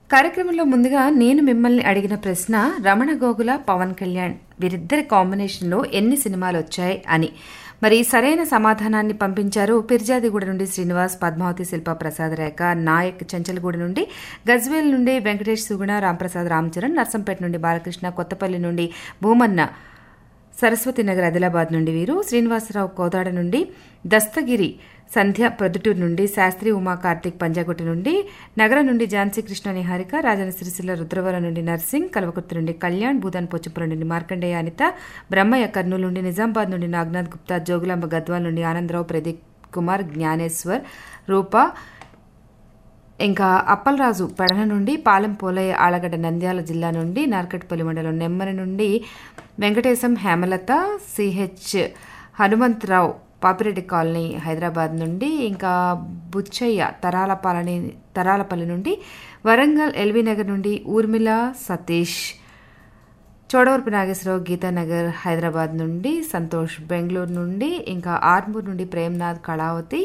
కార్యక్రమంలో ముందుగా నేను మిమ్మల్ని అడిగిన ప్రశ్న రమణ గోగుల పవన్ కళ్యాణ్ వీరిద్దరి కాంబినేషన్లో ఎన్ని సినిమాలు వచ్చాయి అని మరి సరైన సమాధానాన్ని పంపించారు పిర్జాదిగూడ నుండి శ్రీనివాస్ పద్మావతి శిల్ప ప్రసాద్ రేఖ నాయక్ చంచలగూడ నుండి గజ్వేల్ నుండి వెంకటేష్ సుగుణ రాంప్రసాద్ రామచరణ్ నర్సంపేట నుండి బాలకృష్ణ కొత్తపల్లి నుండి భూమన్న సరస్వతి నగర్ ఆదిలాబాద్ నుండి వీరు శ్రీనివాసరావు కోదాడ నుండి దస్తగిరి సంధ్య ప్రొద్దుటూరు నుండి శాస్త్రి ఉమా కార్తీక్ పంజాగుట్ట నుండి నగరం నుండి ఝాన్సీ కృష్ణ నిహారిక రాజన సిరిసిల్ల రుద్రవరం నుండి నర్సింగ్ కల్వకుర్తి నుండి కళ్యాణ్ భూదాన్ పోచపురం నుండి మార్కండేయ అనిత బ్రహ్మయ్య కర్నూలు నుండి నిజామాబాద్ నుండి నాగనాథ్ గుప్తా జోగులాంబ గద్వాల్ నుండి ఆనందరావు ప్రదీప్ కుమార్ జ్ఞానేశ్వర్ రూప ఇంకా అప్పలరాజు పెడన నుండి పాలెం పోలయ్య ఆలగడ్డ నంద్యాల జిల్లా నుండి నార్కట్పల్లి మండలం నెమ్మరి నుండి వెంకటేశం హేమలత సిహెచ్ హనుమంతరావు పాపిరెడ్డి కాలనీ హైదరాబాద్ నుండి ఇంకా బుచ్చయ్య తరాలపాలని తరాలపల్లి నుండి వరంగల్ ఎల్బీ నగర్ నుండి ఊర్మిళ సతీష్ చోడవరపు నాగేశ్వరరావు గీతానగర్ హైదరాబాద్ నుండి సంతోష్ బెంగళూరు నుండి ఇంకా ఆర్మూర్ నుండి ప్రేమ్నాథ్ కళావతి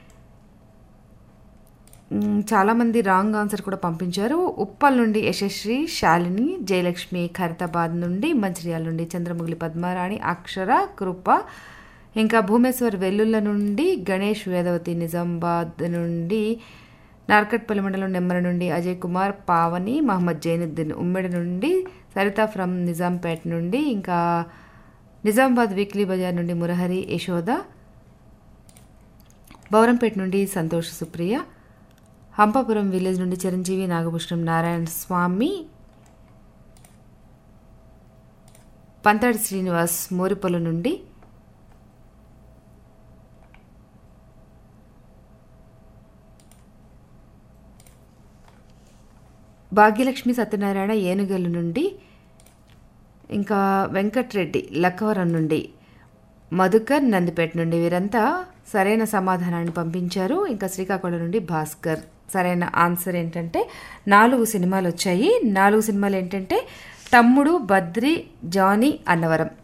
మ్, చాలామంది రాంగ్ ఆన్సర్ కూడా పంపించారు ఉప్పల్ నుండి యశస్వి శాలిని జయలక్ష్మి ఖైరతాబాద్ నుండి మంచిర్యాల నుండి చంద్రముగిలి పద్మారాణి అక్షర కృప ఇంకా భూమేశ్వర్ వెల్లుల్ల నుండి గణేష్ వేదవతి నిజామాబాద్ నుండి నార్కట్పల్లి మండలం నెమ్మర నుండి అజయ్ కుమార్ పావని మహమ్మద్ జైనుద్దీన్ ఉమ్మెడి నుండి సరిత ఫ్రమ్ నిజాంపేట నుండి ఇంకా నిజామాబాద్ వీక్లీ బజార్ నుండి మురహరి యశోద బౌరంపేట నుండి సంతోష్ సుప్రియ హంపాపురం విలేజ్ నుండి చిరంజీవి నాగభూషణం నారాయణ స్వామి పంతాడి శ్రీనివాస్ మోరిపొల నుండి భాగ్యలక్ష్మి సత్యనారాయణ ఏనుగల్లు నుండి ఇంకా వెంకట్రెడ్డి లక్కవరం నుండి మధుకర్ నందిపేట నుండి వీరంతా సరైన సమాధానాన్ని పంపించారు ఇంకా శ్రీకాకుళం నుండి భాస్కర్ సరైన ఆన్సర్ ఏంటంటే నాలుగు సినిమాలు వచ్చాయి నాలుగు సినిమాలు ఏంటంటే తమ్ముడు బద్రి జానీ అన్నవరం